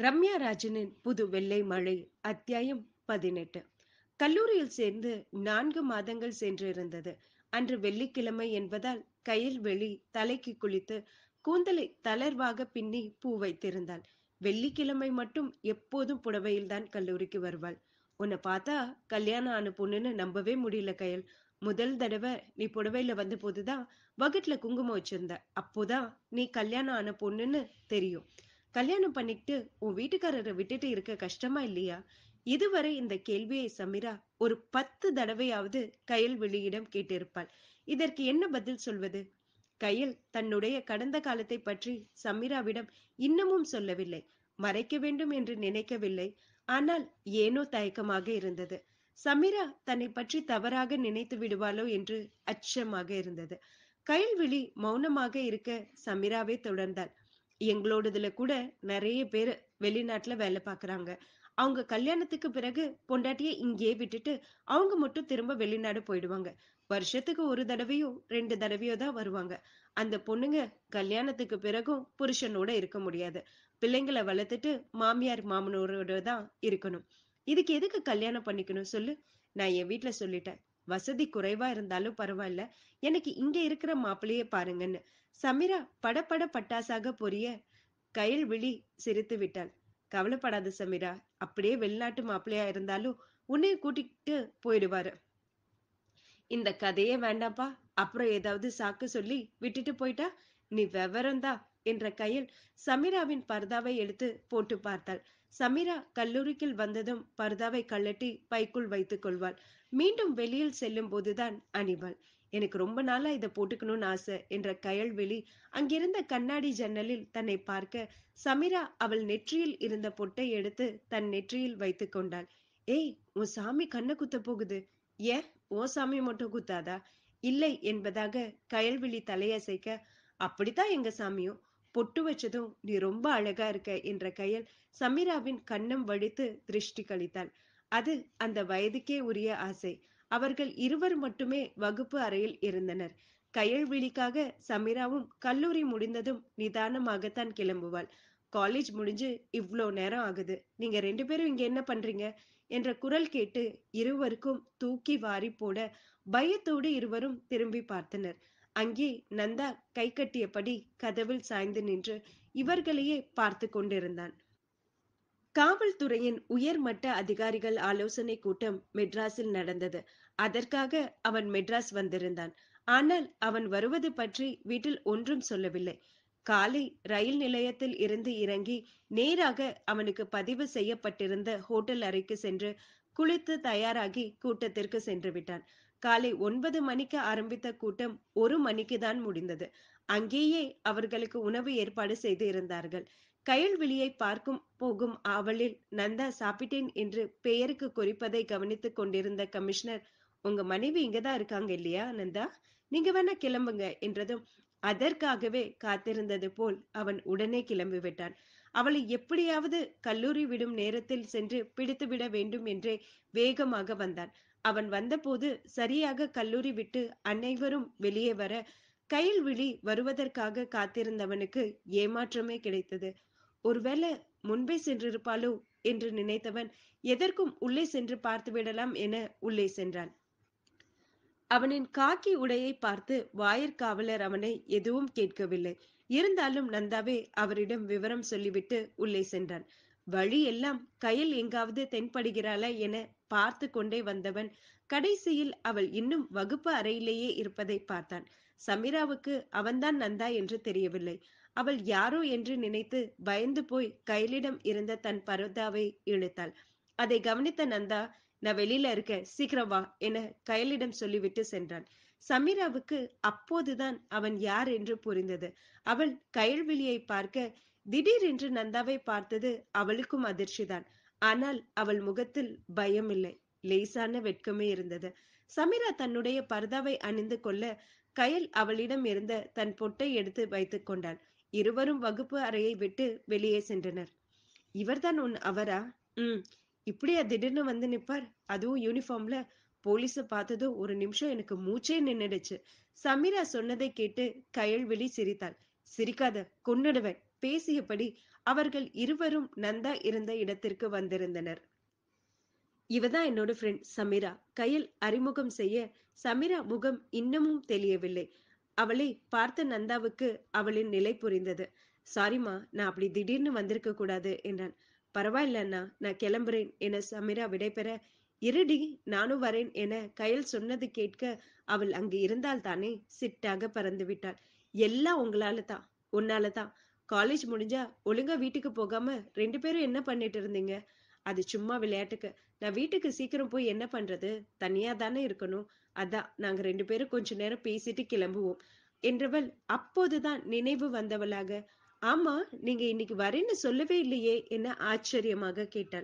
ரம்யா ராஜனின் புது வெள்ளை மழை அத்தியாயம் பதினெட்டு கல்லூரியில் சேர்ந்து நான்கு மாதங்கள் சென்றிருந்தது அன்று வெள்ளிக்கிழமை என்பதால் கையில் வெளி தலைக்கு குளித்து கூந்தலை தளர்வாக பின்னி பூ வைத்திருந்தாள் வெள்ளிக்கிழமை மட்டும் எப்போதும் புடவையில்தான் கல்லூரிக்கு வருவாள் உன்னை பார்த்தா கல்யாணம் ஆன பொண்ணுன்னு நம்பவே முடியல கையல் முதல் தடவை நீ புடவையில வந்த போதுதான் வகுட்டுல குங்குமம் வச்சிருந்த அப்போதான் நீ கல்யாணம் ஆன பொண்ணுன்னு தெரியும் கல்யாணம் பண்ணிக்கிட்டு உன் வீட்டுக்காரரை விட்டுட்டு இருக்க கஷ்டமா இல்லையா இதுவரை இந்த கேள்வியை சமீரா ஒரு பத்து தடவையாவது கயல் வெளியிடம் கேட்டிருப்பாள் இதற்கு என்ன பதில் சொல்வது கயல் தன்னுடைய கடந்த காலத்தை பற்றி சமீராவிடம் இன்னமும் சொல்லவில்லை மறைக்க வேண்டும் என்று நினைக்கவில்லை ஆனால் ஏனோ தயக்கமாக இருந்தது சமீரா தன்னை பற்றி தவறாக நினைத்து விடுவாளோ என்று அச்சமாக இருந்தது கயல்விழி மௌனமாக இருக்க சமீராவே தொடர்ந்தாள் எங்களோடதுல கூட நிறைய பேர் வெளிநாட்டுல வேலை பாக்குறாங்க அவங்க கல்யாணத்துக்கு பிறகு பொண்டாட்டியை இங்கேயே விட்டுட்டு அவங்க மட்டும் திரும்ப வெளிநாடு போயிடுவாங்க வருஷத்துக்கு ஒரு தடவையோ ரெண்டு தடவையோ தான் வருவாங்க அந்த பொண்ணுங்க கல்யாணத்துக்கு பிறகும் புருஷனோட இருக்க முடியாது பிள்ளைங்களை வளர்த்துட்டு மாமியார் மாமனோரோட தான் இருக்கணும் இதுக்கு எதுக்கு கல்யாணம் பண்ணிக்கணும் சொல்லு நான் என் வீட்டுல சொல்லிட்டேன் வசதி குறைவா இருந்தாலும் பரவாயில்ல எனக்கு இங்க இருக்கிற மாப்பிள்ளையே பாருங்கன்னு சமீரா படப்பட பட்டாசாக பொரிய கயல் விழி சிரித்து விட்டாள் கவலைப்படாத சமீரா அப்படியே வெளிநாட்டு மாப்பிள்ளையா இருந்தாலும் உன்னைய கூட்டிட்டு போயிடுவாரு இந்த கதையே வேண்டாப்பா அப்புறம் ஏதாவது சாக்கு சொல்லி விட்டுட்டு போயிட்டா நீ விவரம்தா என்ற கையில் சமீராவின் பர்தாவை எடுத்து போட்டு பார்த்தாள் சமீரா கல்லூரிக்குள் வந்ததும் பர்தாவை கள்ளட்டி பைக்குள் வைத்துக் கொள்வாள் மீண்டும் வெளியில் செல்லும் போதுதான் அணிவாள் எனக்கு ரொம்ப நாளா இதை போட்டுக்கணும்னு ஆசை என்ற கயல்வெளி அங்கிருந்த கண்ணாடி ஜன்னலில் தன்னை பார்க்க சமீரா அவள் நெற்றியில் இருந்த பொட்டை எடுத்து தன் நெற்றியில் வைத்துக் கொண்டாள் ஏய் உன் சாமி கண்ணை குத்த போகுது ஏன் உன் சாமி மட்டும் குத்தாதா இல்லை என்பதாக கயல்விழி தலையசைக்க அப்படித்தான் எங்க சாமியும் பொட்டு வச்சதும் நீ ரொம்ப அழகா இருக்க என்ற கையல் சமீராவின் கண்ணம் வடித்து திருஷ்டி கழித்தாள் அது அந்த வயதுக்கே உரிய ஆசை அவர்கள் இருவர் மட்டுமே வகுப்பு அறையில் இருந்தனர் கயல்விழிக்காக சமீராவும் கல்லூரி முடிந்ததும் நிதானமாகத்தான் கிளம்புவாள் காலேஜ் முடிஞ்சு இவ்ளோ நேரம் ஆகுது நீங்க ரெண்டு பேரும் இங்க என்ன பண்றீங்க என்ற குரல் கேட்டு இருவருக்கும் தூக்கி வாரி போட பயத்தோடு இருவரும் திரும்பி பார்த்தனர் அங்கே நந்தா கை கட்டியபடி கதவில் சாய்ந்து நின்று இவர்களையே பார்த்து கொண்டிருந்தான் காவல்துறையின் உயர்மட்ட அதிகாரிகள் ஆலோசனை கூட்டம் மெட்ராஸில் நடந்தது அதற்காக அவன் மெட்ராஸ் வந்திருந்தான் ஆனால் அவன் வருவது பற்றி வீட்டில் ஒன்றும் சொல்லவில்லை காலை ரயில் நிலையத்தில் இருந்து இறங்கி நேராக அவனுக்கு பதிவு செய்யப்பட்டிருந்த ஹோட்டல் அறைக்கு சென்று குளித்து தயாராகி கூட்டத்திற்கு சென்று விட்டான் காலை ஒன்பது மணிக்கு ஆரம்பித்த கூட்டம் ஒரு மணிக்கு தான் முடிந்தது அங்கேயே அவர்களுக்கு உணவு ஏற்பாடு செய்து இருந்தார்கள் கயல்விழியை பார்க்கும் போகும் ஆவலில் நந்தா சாப்பிட்டேன் என்று பெயருக்கு குறிப்பதை கவனித்துக் கொண்டிருந்த கமிஷனர் உங்க மனைவி இங்கதான் இருக்காங்க இல்லையா நந்தா நீங்க வேணா கிளம்புங்க என்றதும் அதற்காகவே காத்திருந்தது போல் அவன் உடனே கிளம்பி விட்டான் அவளை எப்படியாவது கல்லூரி விடும் நேரத்தில் சென்று பிடித்து விட வேண்டும் என்றே வேகமாக வந்தான் அவன் வந்தபோது சரியாக கல்லூரி விட்டு அனைவரும் வெளியே வர கையில் விழி வருவதற்காக காத்திருந்தவனுக்கு ஏமாற்றமே கிடைத்தது ஒருவேளை முன்பே சென்றிருப்பாளோ என்று நினைத்தவன் எதற்கும் உள்ளே சென்று பார்த்து விடலாம் என உள்ளே சென்றான் அவனின் காக்கி உடையை பார்த்து வாயிற்காவலர் அவனை எதுவும் கேட்கவில்லை இருந்தாலும் நந்தாவே அவரிடம் விவரம் சொல்லிவிட்டு உள்ளே சென்றான் வழி எல்லாம் கையில் எங்காவது தென்படுகிறாளா என பார்த்து கொண்டே வந்தவன் கடைசியில் அவள் இன்னும் வகுப்பு அறையிலேயே இருப்பதை பார்த்தான் சமீராவுக்கு அவன்தான் நந்தா என்று தெரியவில்லை அவள் யாரோ என்று நினைத்து பயந்து போய் கையிலிடம் இருந்த தன் பரதாவை இழுத்தாள் அதை கவனித்த நந்தா நான் வெளியில இருக்க சீக்கிரம் வா என கையலிடம் சொல்லிவிட்டு சென்றான் சமீராவுக்கு அப்போதுதான் அவன் யார் என்று புரிந்தது அவள் கயல்விழியை பார்க்க திடீரென்று நந்தாவை பார்த்தது அவளுக்கும் அதிர்ச்சிதான் ஆனால் அவள் முகத்தில் பயம் இல்லை லேசான வெட்கமே இருந்தது சமீரா தன்னுடைய பர்தாவை அணிந்து கொள்ள கயல் அவளிடம் இருந்த தன் பொட்டை எடுத்து வைத்துக் கொண்டாள் இருவரும் வகுப்பு அறையை விட்டு வெளியே சென்றனர் இவர்தான் உன் அவரா உம் இப்படியா திடீர்னு வந்து நிப்பார் அதுவும் யூனிஃபார்ம்ல போலீஸ பார்த்ததும் ஒரு நிமிஷம் எனக்கு மூச்சே நின்னுடுச்சு சமீரா சொன்னதை கேட்டு கயல்விழி சிரித்தாள் சிரிக்காத கொன்னுடுவேன் பேசியபடி அவர்கள் இருவரும் நந்தா இருந்த இடத்திற்கு வந்திருந்தனர் இவதான் என்னோட ஃப்ரெண்ட் சமீரா கையில் அறிமுகம் செய்ய சமீரா முகம் இன்னமும் தெரியவில்லை அவளை பார்த்த நந்தாவுக்கு அவளின் நிலை புரிந்தது சாரிம்மா நான் அப்படி திடீர்னு வந்திருக்க கூடாது என்றான் பரவாயில்ல அண்ணா நான் கிளம்புறேன் என சமீரா விடைபெற இருடி நானும் வரேன் என கையில் சொன்னது கேட்க அவள் அங்கு இருந்தால் தானே சிட்டாக பறந்து விட்டாள் எல்லாம் உங்களால தான் உன்னால தான் காலேஜ் முடிஞ்சா ஒழுங்கா வீட்டுக்கு போகாம ரெண்டு பேரும் என்ன பண்ணிட்டு இருந்தீங்க அது சும்மா விளையாட்டுக்கு நான் வீட்டுக்கு சீக்கிரம் போய் என்ன பண்றது தனியா தானே இருக்கணும் அதான் நாங்க ரெண்டு பேரும் கொஞ்ச நேரம் பேசிட்டு கிளம்புவோம் என்றவள் அப்போதுதான் நினைவு வந்தவளாக ஆமா நீங்க இன்னைக்கு வரேன்னு சொல்லவே இல்லையே என ஆச்சரியமாக கேட்டாள்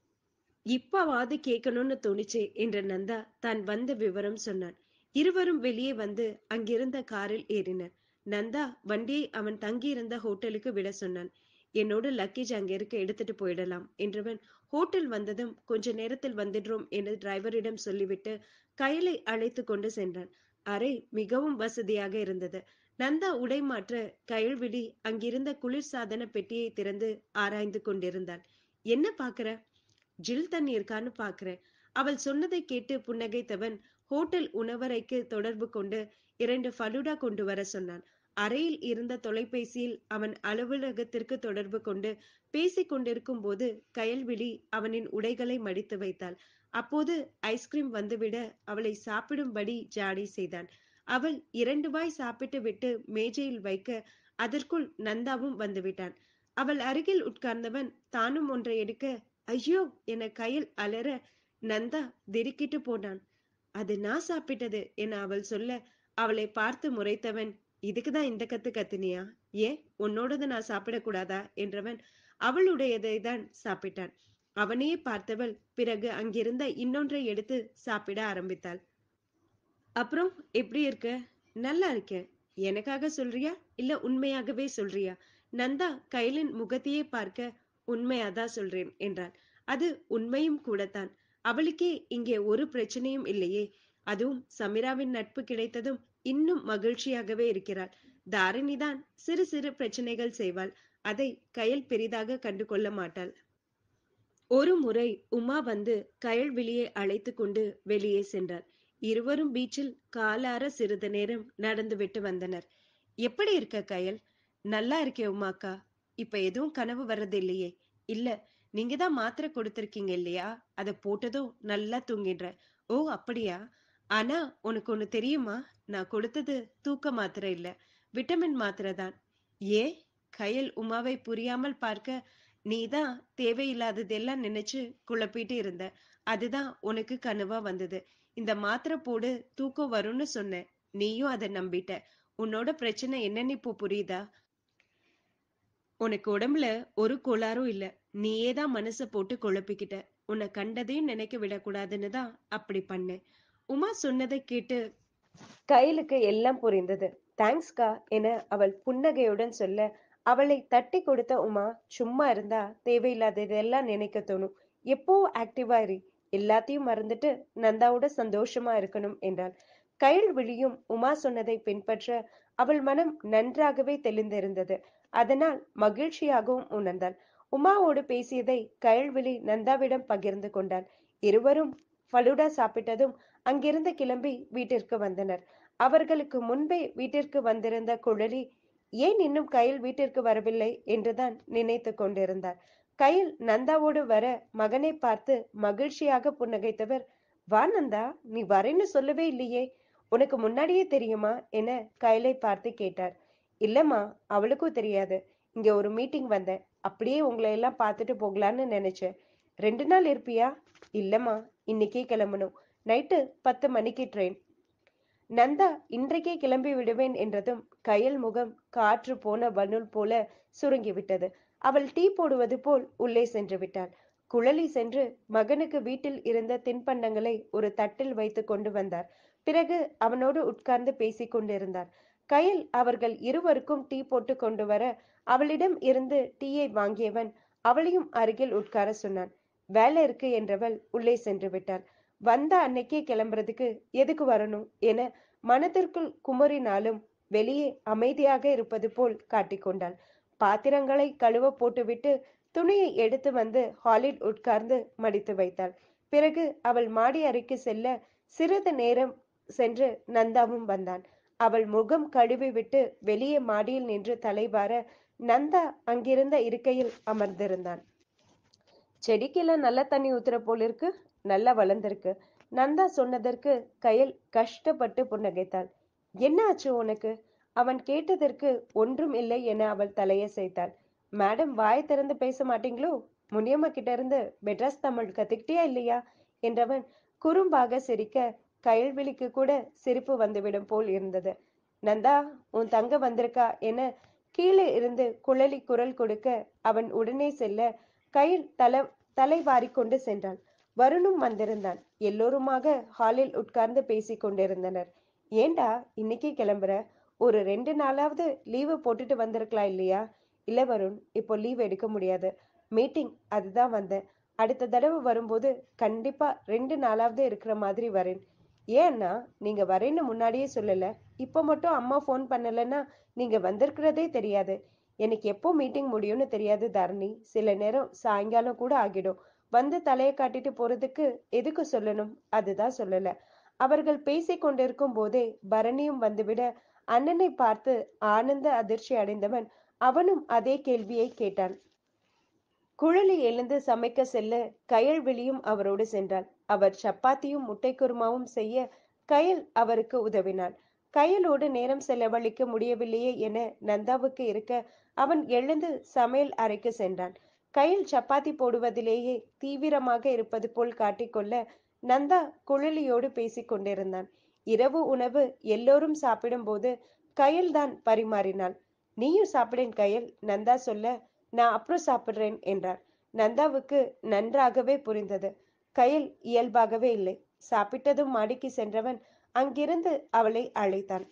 இப்பவாது கேட்கணும்னு தோணுச்சே என்ற நந்தா தான் வந்த விவரம் சொன்னான் இருவரும் வெளியே வந்து அங்கிருந்த காரில் ஏறினர் நந்தா வண்டியை அவன் தங்கியிருந்த ஹோட்டலுக்கு விட சொன்னான் என்னோட லக்கேஜ் அங்க இருக்க எடுத்துட்டு போயிடலாம் என்றவன் ஹோட்டல் வந்ததும் கொஞ்ச நேரத்தில் வந்துடுறோம் என்று டிரைவரிடம் சொல்லிவிட்டு கயலை அழைத்து கொண்டு சென்றான் அறை மிகவும் வசதியாக இருந்தது நந்தா உடை மாற்ற கயல்விழி அங்கிருந்த குளிர்சாதன பெட்டியை திறந்து ஆராய்ந்து கொண்டிருந்தாள் என்ன பாக்குற ஜில் தண்ணி இருக்கான்னு பாக்குறேன் அவள் சொன்னதை கேட்டு புன்னகைத்தவன் ஹோட்டல் உணவறைக்கு தொடர்பு கொண்டு இரண்டு ஃபலுடா கொண்டு வர சொன்னான் அறையில் இருந்த தொலைபேசியில் அவன் அலுவலகத்திற்கு தொடர்பு கொண்டு பேசிக் கொண்டிருக்கும் போது கயல்விழி அவனின் உடைகளை மடித்து வைத்தாள் அப்போது ஐஸ்கிரீம் வந்துவிட அவளை சாப்பிடும்படி ஜாடி செய்தான் அவள் இரண்டு வாய் சாப்பிட்டு விட்டு மேஜையில் வைக்க அதற்குள் நந்தாவும் வந்துவிட்டான் அவள் அருகில் உட்கார்ந்தவன் தானும் ஒன்றை எடுக்க ஐயோ என கையில் அலற நந்தா திடுக்கிட்டு போனான் அது நான் சாப்பிட்டது என அவள் சொல்ல அவளை பார்த்து முறைத்தவன் இதுக்குதான் இந்த கத்து கத்துனியா ஏன் உன்னோடது நான் சாப்பிடக்கூடாதா என்றவன் அவளுடையதை தான் சாப்பிட்டான் அவனையே பார்த்தவள் பிறகு அங்கிருந்த இன்னொன்றை எடுத்து சாப்பிட ஆரம்பித்தாள் அப்புறம் எப்படி இருக்க நல்லா இருக்கேன் எனக்காக சொல்றியா இல்ல உண்மையாகவே சொல்றியா நந்தா கைலின் முகத்தையே பார்க்க உண்மையாதான் சொல்றேன் என்றாள் அது உண்மையும் கூடத்தான் அவளுக்கே இங்கே ஒரு பிரச்சனையும் இல்லையே அதுவும் சமிராவின் நட்பு கிடைத்ததும் இன்னும் மகிழ்ச்சியாகவே இருக்கிறாள் தாரிணிதான் சிறு சிறு பிரச்சனைகள் செய்வாள் அதை கயல் பெரிதாக கண்டு கொள்ள மாட்டாள் ஒரு முறை உமா வந்து கயல் வெளியே அழைத்து கொண்டு வெளியே சென்றார் இருவரும் பீச்சில் காலார சிறிது நேரம் நடந்துவிட்டு வந்தனர் எப்படி இருக்க கயல் நல்லா இருக்கே உமாக்கா இப்ப எதுவும் கனவு வர்றது இல்லையே இல்ல நீங்க தான் மாத்திரை கொடுத்திருக்கீங்க இல்லையா அதை போட்டதும் நல்லா தூங்கிடுற ஓ அப்படியா ஆனா உனக்கு ஒண்ணு தெரியுமா நான் கொடுத்தது தூக்க மாத்திரை இல்ல விட்டமின் மாத்திரை தான் ஏன் கயல் உமாவை புரியாமல் பார்க்க நீதான் தேவையில்லாததெல்லாம் நினைச்சு குழப்பிட்டு இருந்த அதுதான் உனக்கு கனவா வந்தது இந்த மாத்திரை போடு தூக்கம் வரும்னு சொன்னேன் நீயும் அதை நம்பிட்ட உன்னோட பிரச்சனை என்னன்னு இப்போ புரியுதா உனக்கு உடம்புல ஒரு கோளாறும் இல்ல நீயே தான் மனச போட்டு குழப்பிக்கிட்ட உன்னை கண்டதையும் நினைக்க விடக்கூடாதுன்னு தான் அப்படி பண்ணேன் உமா சொன்னதை கேட்டு கையிலுக்கு எல்லாம் புரிந்தது தேங்க்ஸ்கா என அவள் புன்னகையுடன் சொல்ல அவளை தட்டி கொடுத்த உமா சும்மா இருந்தா தேவையில்லாததெல்லாம் நினைக்க தோணும் எப்போ ஆக்டிவா இரு எல்லாத்தையும் மறந்துட்டு நந்தாவோட சந்தோஷமா இருக்கணும் என்றாள் கையில் விழியும் உமா சொன்னதை பின்பற்ற அவள் மனம் நன்றாகவே தெளிந்திருந்தது அதனால் மகிழ்ச்சியாகவும் உணர்ந்தாள் உமாவோடு பேசியதை கயல்விழி நந்தாவிடம் பகிர்ந்து கொண்டாள் இருவரும் ஃபலூடா சாப்பிட்டதும் அங்கிருந்து கிளம்பி வீட்டிற்கு வந்தனர் அவர்களுக்கு முன்பே வீட்டிற்கு வந்திருந்த குழலி ஏன் இன்னும் கையில் வீட்டிற்கு வரவில்லை என்றுதான் நினைத்து கொண்டிருந்தார் கையில் நந்தாவோடு வர மகனை பார்த்து மகிழ்ச்சியாக புன்னகைத்தவர் வா நந்தா நீ வரேன்னு சொல்லவே இல்லையே உனக்கு முன்னாடியே தெரியுமா என கைலை பார்த்து கேட்டார் இல்லம்மா அவளுக்கும் தெரியாது இங்க ஒரு மீட்டிங் வந்தேன் அப்படியே உங்களை எல்லாம் பார்த்துட்டு போகலான்னு நினைச்சேன் ரெண்டு நாள் இருப்பியா இல்லம்மா இன்னைக்கே கிளம்பணும் நைட்டு பத்து மணிக்கு ட்ரெயின் நந்தா இன்றைக்கே கிளம்பி விடுவேன் என்றதும் கயல் முகம் காற்று போன பனுல் போல சுருங்கி விட்டது அவள் டீ போடுவது போல் உள்ளே சென்று விட்டாள் குழலி சென்று மகனுக்கு வீட்டில் இருந்த தின்பண்டங்களை ஒரு தட்டில் வைத்து கொண்டு வந்தார் பிறகு அவனோடு உட்கார்ந்து பேசிக் கொண்டிருந்தார் கையில் அவர்கள் இருவருக்கும் டீ போட்டு கொண்டு வர அவளிடம் இருந்து டீயை வாங்கியவன் அவளையும் அருகில் உட்கார சொன்னான் வேலை இருக்கு என்றவள் உள்ளே சென்று விட்டாள் வந்த அன்னைக்கே கிளம்புறதுக்கு எதுக்கு வரணும் என மனதிற்குள் குமரினாலும் வெளியே அமைதியாக இருப்பது போல் காட்டிக்கொண்டாள் பாத்திரங்களை கழுவ போட்டுவிட்டு துணியை எடுத்து வந்து ஹாலில் உட்கார்ந்து மடித்து வைத்தாள் பிறகு அவள் மாடி அறைக்கு செல்ல சிறிது நேரம் சென்று நந்தாவும் வந்தான் அவள் முகம் கழுவி விட்டு வெளியே மாடியில் நின்று தலைவார நந்தா அங்கிருந்த இருக்கையில் அமர்ந்திருந்தான் செடிக்கெல்லாம் நல்ல தண்ணி ஊத்துற போல இருக்கு நல்லா வளர்ந்திருக்கு நந்தா சொன்னதற்கு கயல் கஷ்டப்பட்டு புன்னகைத்தாள் என்ன ஆச்சு உனக்கு அவன் கேட்டதற்கு ஒன்றும் இல்லை என அவள் தலையசைத்தாள் மேடம் வாய் திறந்து பேச மாட்டீங்களோ முனியம்மா கிட்ட இருந்து மெட்ராஸ் தமிழ் கத்துக்கிட்டியா இல்லையா என்றவன் குறும்பாக சிரிக்க கயல்விழிக்கு கூட சிரிப்பு வந்துவிடும் போல் இருந்தது நந்தா உன் தங்க வந்திருக்கா என கீழே இருந்து குழலி குரல் கொடுக்க அவன் உடனே செல்ல கையில் தலை தலை வாரிக்கொண்டு சென்றான் வருணும் வந்திருந்தான் எல்லோருமாக ஹாலில் உட்கார்ந்து பேசிக் கொண்டிருந்தனர் ஏண்டா இன்னைக்கு கிளம்புற ஒரு ரெண்டு நாளாவது லீவு போட்டுட்டு வந்திருக்கலாம் இல்லையா இல்ல வருண் இப்போ லீவ் எடுக்க முடியாது மீட்டிங் அதுதான் வந்தேன் அடுத்த தடவை வரும்போது கண்டிப்பா ரெண்டு நாளாவது இருக்கிற மாதிரி வரேன் ஏன்னா நீங்க வரேன்னு முன்னாடியே சொல்லல இப்போ மட்டும் அம்மா ஃபோன் பண்ணலன்னா நீங்க வந்திருக்கிறதே தெரியாது எனக்கு எப்போ மீட்டிங் முடியும்னு தெரியாது தரணி சில நேரம் சாயங்காலம் கூட ஆகிடும் வந்து தலையை காட்டிட்டு போறதுக்கு எதுக்கு சொல்லணும் அதுதான் சொல்லல அவர்கள் பேசிக் கொண்டிருக்கும் போதே பரணியும் வந்துவிட அண்ணனை பார்த்து ஆனந்த அதிர்ச்சி அடைந்தவன் அவனும் அதே கேள்வியை கேட்டான் குழலி எழுந்து சமைக்க செல்ல கயல்விழியும் அவரோடு சென்றாள் அவர் சப்பாத்தியும் முட்டை குருமாவும் செய்ய கயல் அவருக்கு உதவினாள் கயலோடு நேரம் செலவழிக்க முடியவில்லையே என நந்தாவுக்கு இருக்க அவன் எழுந்து சமையல் அறைக்கு சென்றான் கையில் சப்பாத்தி போடுவதிலேயே தீவிரமாக இருப்பது போல் காட்டிக்கொள்ள நந்தா குழலியோடு பேசிக் கொண்டிருந்தான் இரவு உணவு எல்லோரும் சாப்பிடும்போது கயல் தான் பரிமாறினாள் நீயும் சாப்பிடேன் கயல் நந்தா சொல்ல நான் அப்புறம் சாப்பிடுறேன் என்றார் நந்தாவுக்கு நன்றாகவே புரிந்தது கயல் இயல்பாகவே இல்லை சாப்பிட்டதும் மாடிக்கு சென்றவன் அங்கிருந்து அவளை அழைத்தான்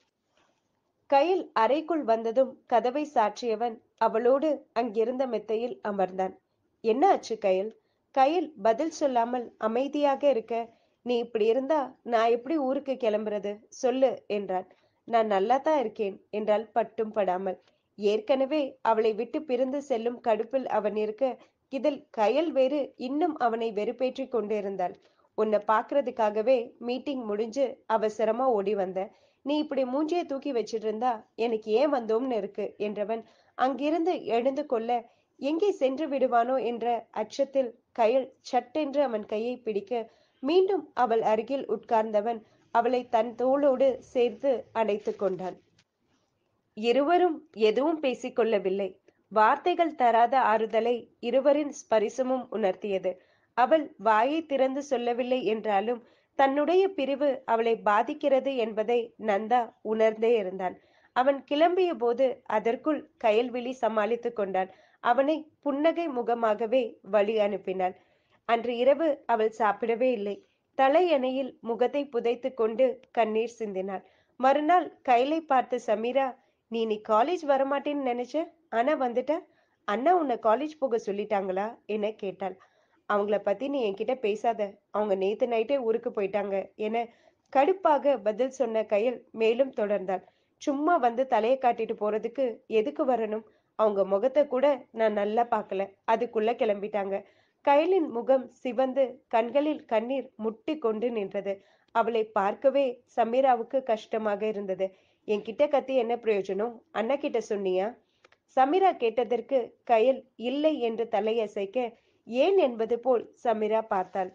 கையில் அறைக்குள் வந்ததும் கதவை சாற்றியவன் அவளோடு அங்கிருந்த மெத்தையில் அமர்ந்தான் என்ன ஆச்சு கையில் கையில் பதில் சொல்லாமல் அமைதியாக இருக்க நீ இப்படி இருந்தா நான் எப்படி ஊருக்கு கிளம்புறது சொல்லு என்றான் நான் நல்லா தான் இருக்கேன் என்றால் பட்டும் படாமல் ஏற்கனவே அவளை விட்டு பிரிந்து செல்லும் கடுப்பில் அவன் இருக்க இதில் கயல் வேறு இன்னும் அவனை வெறுப்பேற்றி கொண்டிருந்தாள் உன்னை பாக்குறதுக்காகவே மீட்டிங் முடிஞ்சு அவசரமா ஓடி வந்த நீ இப்படி மூஞ்சியை தூக்கி வச்சிட்டு இருந்தா எனக்கு ஏன் வந்தோம்னு இருக்கு என்றவன் அங்கிருந்து எழுந்து கொள்ள எங்கே சென்று விடுவானோ என்ற அச்சத்தில் கயல் சட்டென்று அவன் கையை பிடிக்க மீண்டும் அவள் அருகில் உட்கார்ந்தவன் அவளை தன் தோளோடு சேர்த்து அணைத்து கொண்டான் இருவரும் எதுவும் பேசிக்கொள்ளவில்லை வார்த்தைகள் தராத ஆறுதலை இருவரின் ஸ்பரிசமும் உணர்த்தியது அவள் வாயை திறந்து சொல்லவில்லை என்றாலும் தன்னுடைய பிரிவு அவளை பாதிக்கிறது என்பதை நந்தா உணர்ந்தே இருந்தான் அவன் கிளம்பிய போது அதற்குள் கயல்விழி சமாளித்துக் கொண்டான் அவனை புன்னகை முகமாகவே வழி அனுப்பினாள் அன்று இரவு அவள் சாப்பிடவே இல்லை தலையணையில் முகத்தை புதைத்து கொண்டு கண்ணீர் சிந்தினாள் மறுநாள் கைலை பார்த்த சமீரா நீ நீ காலேஜ் வரமாட்டேன்னு நினைச்ச ஆனா வந்துட்ட அண்ணா உன்னை காலேஜ் போக சொல்லிட்டாங்களா என கேட்டாள் அவங்கள பத்தி நீ என்கிட்ட பேசாத அவங்க நேத்து நைட்டே ஊருக்கு போயிட்டாங்க என கடுப்பாக பதில் சொன்ன கையில் மேலும் தொடர்ந்தாள் சும்மா வந்து தலையை காட்டிட்டு போறதுக்கு எதுக்கு வரணும் அவங்க முகத்தை கூட நான் நல்லா பார்க்கல அதுக்குள்ள கிளம்பிட்டாங்க கைலின் முகம் சிவந்து கண்களில் கண்ணீர் முட்டி கொண்டு நின்றது அவளை பார்க்கவே சமீராவுக்கு கஷ்டமாக இருந்தது என்கிட்ட கத்தி என்ன பிரயோஜனம் அண்ணா கிட்ட சொன்னியா சமீரா கேட்டதற்கு கயல் இல்லை என்று தலையசைக்க ஏன் என்பது போல் சமீரா பார்த்தாள்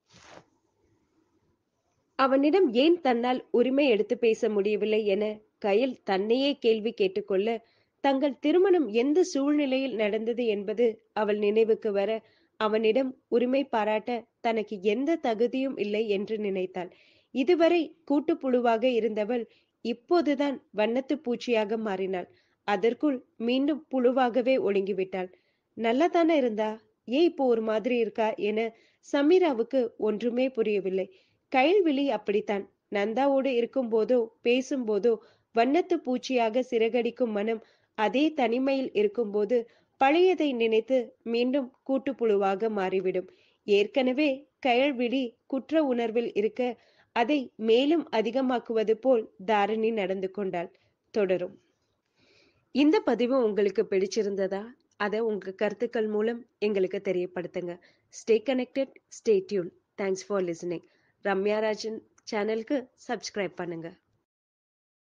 அவனிடம் ஏன் தன்னால் உரிமை எடுத்து பேச முடியவில்லை என கயல் தன்னையே கேள்வி கேட்டுக்கொள்ள தங்கள் திருமணம் எந்த சூழ்நிலையில் நடந்தது என்பது அவள் நினைவுக்கு வர அவனிடம் உரிமை பாராட்ட தனக்கு எந்த தகுதியும் இல்லை என்று நினைத்தாள் இதுவரை கூட்டுப்புழுவாக இருந்தவள் இப்போதுதான் வண்ணத்து பூச்சியாக மாறினாள் அதற்குள் மீண்டும் புழுவாகவே ஒடுங்கிவிட்டாள் நல்லா தானே இருந்தா ஏன் இப்போ ஒரு மாதிரி இருக்கா என சமீராவுக்கு ஒன்றுமே புரியவில்லை கைல்விழி அப்படித்தான் நந்தாவோடு இருக்கும் போதோ பேசும் போதோ வண்ணத்து பூச்சியாக சிறகடிக்கும் மனம் அதே தனிமையில் இருக்கும்போது பழையதை நினைத்து மீண்டும் கூட்டுப்புழுவாக மாறிவிடும் ஏற்கனவே கயல்விழி குற்ற உணர்வில் இருக்க அதை மேலும் அதிகமாக்குவது போல் தாரிணி நடந்து கொண்டாள் தொடரும் இந்த பதிவு உங்களுக்கு பிடிச்சிருந்ததா அதை உங்க கருத்துக்கள் மூலம் எங்களுக்கு தெரியப்படுத்துங்க stay connected stay tune thanks for listening Ramya Rajan சேனலுக்கு சப்ஸ்கிரைப் பண்ணுங்க